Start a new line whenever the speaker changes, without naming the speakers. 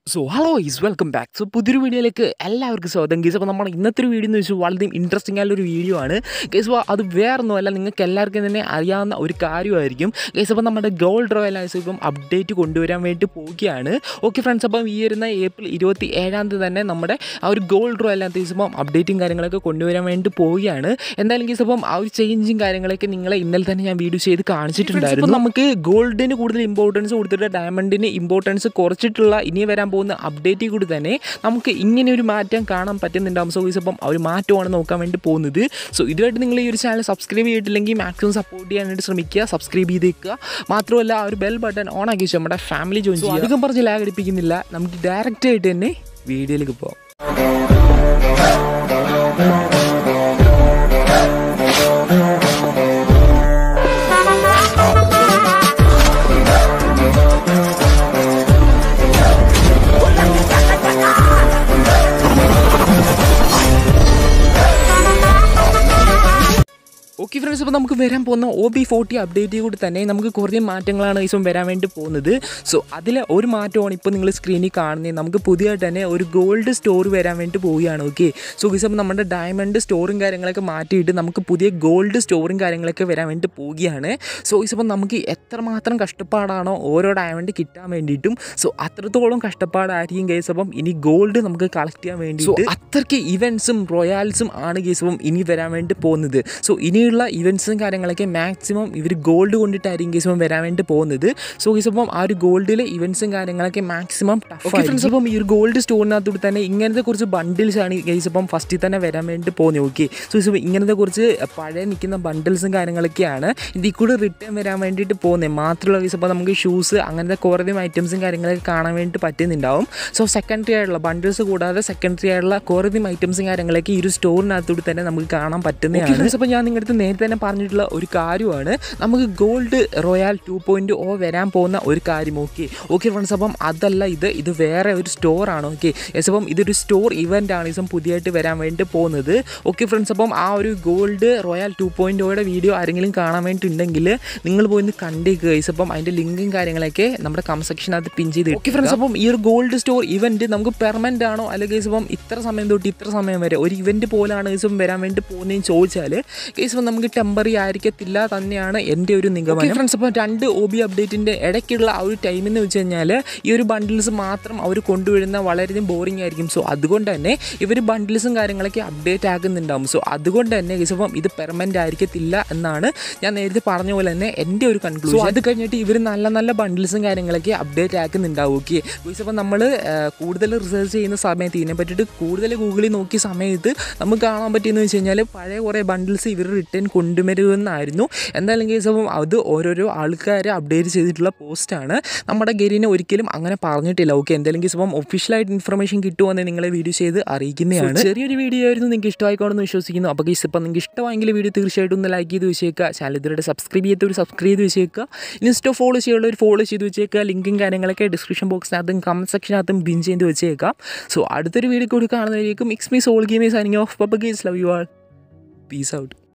so hello is welcome back so പുതിയൊരു വീഡിയോയിലേക്ക് എല്ലാവർക്കും സ്വാഗതം ഗീസ് അപ്പോൾ നമ്മുടെ ഇന്നത്തെ ഒരു വീഡിയോ എന്ന് വെച്ചാൽ വളരെ ഇൻട്രസ്റ്റിംഗ് ആയിട്ടുള്ള ഒരു വീഡിയോ ആണ് ഗേസ് അപ്പോൾ അത് വേറൊന്നുമല്ല നിങ്ങൾക്ക് എല്ലാവർക്കും തന്നെ അറിയാവുന്ന ഒരു കാര്യമായിരിക്കും ഗേസ് അപ്പോൾ നമ്മുടെ ഗോൾഡ് റോയൽ ഐസ് ഇപ്പം അപ്ഡേറ്റ് കൊണ്ടുവരാൻ വേണ്ടി പോവുകയാണ് ഓക്കെ ഫ്രണ്ട്സ് അപ്പം ഈ വരുന്ന ഏപ്രിൽ ഇരുപത്തി ഏഴാം തീയതി തന്നെ നമ്മുടെ ആ ഒരു ഗോൾഡ് റോയൽ ഐസ് ഇപ്പം അപ്ഡേറ്റും കാര്യങ്ങളൊക്കെ കൊണ്ടുവരാൻ വേണ്ടി പോവുകയാണ് എന്തായാലും ഗീസ് അപ്പം ആ ഒരു ചേഞ്ചും കാര്യങ്ങളൊക്കെ നിങ്ങളെ ഇന്നലെ തന്നെ ഞാൻ വീഡിയോ ചെയ്ത് കാണിച്ചിട്ടുണ്ടായിരുന്നു നമുക്ക് ഗോൾഡിന് കൂടുതൽ ഇമ്പോർട്ടൻസ് കൊടുത്തിട്ട് ഡയമണ്ടിന് ഇമ്പോർട്ടൻസ് കുറച്ചിട്ടുള്ള ഇനി വരാൻ പോകുന്ന അപ്ഡേറ്റിൽ കൂടി തന്നെ നമുക്ക് ഇങ്ങനെ ഒരു മാറ്റം കാണാൻ പറ്റുന്നുണ്ടാവും സോ ഗീസ് അപ്പം ആ ഒരു മാറ്റമാണ് നോക്കാൻ വേണ്ടി പോകുന്നത് സോ ഇതുമായിട്ട് നിങ്ങൾ ഈ ഒരു ചാനൽ സബ്സ്ക്രൈബ് ചെയ്തിട്ടില്ലെങ്കിൽ മാക്സിമം സപ്പോർട്ട് ചെയ്യാനായിട്ട് ശ്രമിക്കുക സബ്സ്ക്രൈബ് ചെയ്തേക്കുക മാത്രമല്ല ആ ഒരു ബെൽ ബട്ടൺ ഓൺ ആക്കി വെച്ചാൽ നമ്മുടെ ഫാമിലി ജോയിൻ ചെയ്യുക അധികം പറഞ്ഞ് ലാഗ് അടിപ്പിക്കുന്നില്ല നമുക്ക് ഡയറക്റ്റ് ആയിട്ട് തന്നെ വീഡിയോയിലേക്ക് പോകാം ഓക്കെ ഫ്രണ്ട്സ് അപ്പോൾ നമുക്ക് വരാൻ പോകുന്ന ഒ ബി ഫോർട്ടി അപ്ഡേറ്റ് കൂടി തന്നെ നമുക്ക് കുറേ മാറ്റങ്ങളാണ് ഈസം വരാൻ വേണ്ടി പോകുന്നത് സോ അതിൽ ഒരു മാറ്റമാണ് ഇപ്പോൾ നിങ്ങൾ സ്ക്രീനിൽ കാണുന്നത് നമുക്ക് പുതിയതായിട്ട് തന്നെ ഒരു ഗോൾഡ് സ്റ്റോർ വരാൻ വേണ്ടി പോവുകയാണ് ഓക്കെ സോ ഈസം നമ്മുടെ ഡയമണ്ട് സ്റ്റോറും കാര്യങ്ങളൊക്കെ മാറ്റിയിട്ട് നമുക്ക് പുതിയ ഗോൾഡ് സ്റ്റോറും കാര്യങ്ങളൊക്കെ വരാൻ വേണ്ടി പോവുകയാണ് സോ ഈസം നമുക്ക് എത്രമാത്രം കഷ്ടപ്പാടാണോ ഓരോ ഡയമണ്ട് കിട്ടാൻ വേണ്ടിയിട്ടും സോ അത്രത്തോളം കഷ്ടപ്പാടായിരിക്കും കേസ് അപ്പം ഇനി ഗോൾഡ് നമുക്ക് കളക്ട് ചെയ്യാൻ വേണ്ടി സോ അത്രയ്ക്ക് ഇവൻസും റോയാൽസും ആണ് കേസ് അപ്പം ഇനി വരാൻ വേണ്ടി പോകുന്നത് സോ ഇനിയുള്ള ഇവൻറ്റ്സും കാര്യങ്ങളൊക്കെ മാക്സിമം ഇവർ ഗോൾഡ് കൊണ്ടിട്ടായിരിക്കും കേസ് അപ്പം വരാൻ വേണ്ടി പോകുന്നത് സോ കേസ് അപ്പം ആ ഒരു ഗോൾഡിലെ ഇവൻറ്റ്സും കാര്യങ്ങളൊക്കെ മാക്സിമം ടഫ് ഫ്രണ്ട്സ് അപ്പം ഈ ഒരു ഗോൾഡ് സ്റ്റോറിനകത്തൂടെ തന്നെ ഇങ്ങനത്തെ കുറച്ച് ബണ്ടിൽസ് ആണ് കേസ് അപ്പം ഫസ്റ്റിൽ തന്നെ വരാൻ വേണ്ടി പോകുന്നത് ഓക്കെ സോ കേസ് ഇങ്ങനത്തെ കുറച്ച് പഴയ നിൽക്കുന്ന ബണ്ടിൽസും കാര്യങ്ങളൊക്കെയാണ് ഇതിൽ കൂടെ റിട്ടേൺ വരാൻ വേണ്ടിയിട്ട് പോകുന്നത് മാത്രമല്ല കേസ് അപ്പോൾ നമുക്ക് ഷൂസ് അങ്ങനത്തെ കുറേ ഐറ്റംസും കാര്യങ്ങളൊക്കെ കാണാൻ വേണ്ടി പറ്റുന്നുണ്ടാവും സോ സെക്കൻഡറി ആയിട്ടുള്ള ബണ്ടിൽസ് കൂടാതെ സെക്കൻഡറി ആയിട്ടുള്ള കുറേ ഐറ്റംസും കാര്യങ്ങളൊക്കെ ഈ ഒരു സ്റ്റോറിനകത്തൂടെ തന്നെ നമുക്ക് കാണാൻ പറ്റുന്നതാണ് അപ്പോൾ ഞാൻ നിങ്ങളുടെ അടുത്ത് നേരത്തെ തന്നെ പറഞ്ഞിട്ടുള്ള ഒരു കാര്യമാണ് നമുക്ക് gold royal two point O വരാൻ പോകുന്ന ഒരു കാര്യം ഓക്കെ ഓക്കെ ഫ്രണ്ട്സ് അപ്പം അതല്ല ഇത് ഇത് വേറെ ഒരു സ്റ്റോറാണ് ഓക്കെ യെസ് അപ്പം ഇതൊരു സ്റ്റോർ ഇവൻ്റ് ആണ് ഇസം പുതിയതായിട്ട് വരാൻ വേണ്ടി പോകുന്നത് ഓക്കെ ഫ്രണ്ട്സ് അപ്പം ആ ഒരു ഗോൾഡ് റോയാൽ ടു പോയിൻറ്റ് ഓയുടെ വീഡിയോ ആരെങ്കിലും കാണാൻ വേണ്ടിയിട്ടുണ്ടെങ്കിൽ നിങ്ങൾ പോയി ഒന്ന് കണ്ടേക്കുക യെസ് അപ്പം അതിൻ്റെ ലിങ്കും കാര്യങ്ങളൊക്കെ നമ്മുടെ കമന്റ് സെക്ഷനകത്ത് പിൻ ചെയ്ത് ഓക്കെ ഫ്രണ്ട്സ് അപ്പം ഈ ഒരു ഗോൾഡ് സ്റ്റോർ ഇവൻറ്റ് നമുക്ക് പെർമനൻ്റ് ആണോ അല്ലെങ്കിൽ ഇപ്പം ഇത്ര സമയം തൊട്ട് ഇത്ര സമയം വരെ ഒരു ഇവൻറ്റ് പോലാണ് ഇസം വരാൻ വേണ്ടി പോകുന്നതെന്ന് ചോദിച്ചാൽ കേസ് നമുക്ക് ടെമ്പറി ആയിരിക്കത്തില്ല തന്നെയാണ് എൻ്റെ ഒരു നിഗമനം ഫ്രണ്ട്സ് അപ്പോൾ രണ്ട് ഒ ബി അപ്ഡേറ്റിൻ്റെ ഇടയ്ക്കുള്ള ആ ഒരു ടൈം എന്ന് വെച്ച് കഴിഞ്ഞാൽ ഈ ഒരു ബണ്ടിൽസ് മാത്രം അവർ കൊണ്ടുവരുന്ന വളരെയധികം ബോറിംഗ് ആയിരിക്കും സോ അതുകൊണ്ട് തന്നെ ഇവർ ബണ്ടിൽസും കാര്യങ്ങളൊക്കെ അപ്ഡേറ്റ് ആക്കുന്നുണ്ടാവും സോ അതുകൊണ്ട് തന്നെ കേസ് അപ്പം ഇത് പെർമനൻ്റ് ആയിരിക്കത്തില്ല എന്നാണ് ഞാൻ നേരത്തെ പറഞ്ഞ പോലെ തന്നെ എൻ്റെ ഒരു കൺക്ലൂഷൻ അത് കഴിഞ്ഞിട്ട് ഇവർ നല്ല നല്ല ബണ്ടിൽസും കാര്യങ്ങളൊക്കെ അപ്ഡേറ്റ് ആക്കുന്നുണ്ടാവും ഓക്കെ കേസ് അപ്പം നമ്മൾ കൂടുതൽ റിസർച്ച് ചെയ്യുന്ന സമയത്ത് ഇതിനെ പറ്റിയിട്ട് കൂടുതൽ ഗൂഗിളിൽ നോക്കിയ സമയത്ത് നമുക്ക് കാണാൻ പറ്റിയെന്ന് വെച്ച് കഴിഞ്ഞാൽ പഴയ കുറേ ബണ്ടിൽസ് ഇവർ റിട്ടേൺ കൊണ്ടുവരുമെന്നായിരുന്നു എന്തായാലും കേസ് അപ്പം അത് ഓരോരോ ആൾക്കാർ അപ്ഡേറ്റ് ചെയ്തിട്ടുള്ള പോസ്റ്റാണ് നമ്മുടെ ഗരീനെ ഒരിക്കലും അങ്ങനെ പറഞ്ഞിട്ടില്ല ഓക്കെ എന്തായാലും കേസ് അപ്പം ഒഫീഷ്യലായിട്ട് ഇൻഫർമേഷൻ കിട്ടുമെന്ന് നിങ്ങളെ വീഡിയോ ചെയ്ത് അറിയിക്കുന്നതാണ് ചെറിയൊരു വീഡിയോ ആയിരുന്നു നിങ്ങൾക്ക് ഇഷ്ടമായിക്കോണെന്ന് വിശ്വസിക്കുന്നു അപ്പോൾ കേസ് ഇപ്പം നിങ്ങൾക്ക് ഇഷ്ടമായെങ്കിൽ വീഡിയോ തീർച്ചയായിട്ടും ഒന്ന് ലൈക്ക് ചെയ്ത് വെച്ചേക്കുക ചാനൽ ഇതുവരെ സബ്സ്ക്രൈബ് ചെയ്യാത്തവർ സബ്സ്ക്രൈബ് ചെയ്ത് വെച്ചേക്കുക ഇൻസ്റ്റോ ഫോളോ ചെയ്യുള്ളവർ ഫോളോ ചെയ്ത് വെച്ചേക്കുക ലിങ്കും കാര്യങ്ങളൊക്കെ ഡിസ്ക്രിപ്ഷൻ ബോക്സിനകത്തും കമൻറ്റ് സെക്ഷനകത്തും ബിൻ ചെയ്ത് വെച്ചേക്കാം സോ അടുത്തൊരു വീഡിയോ കൂടി കാണുന്നതായിരിക്കും mix me soul gamer signing off പപ്പ guys love you all peace out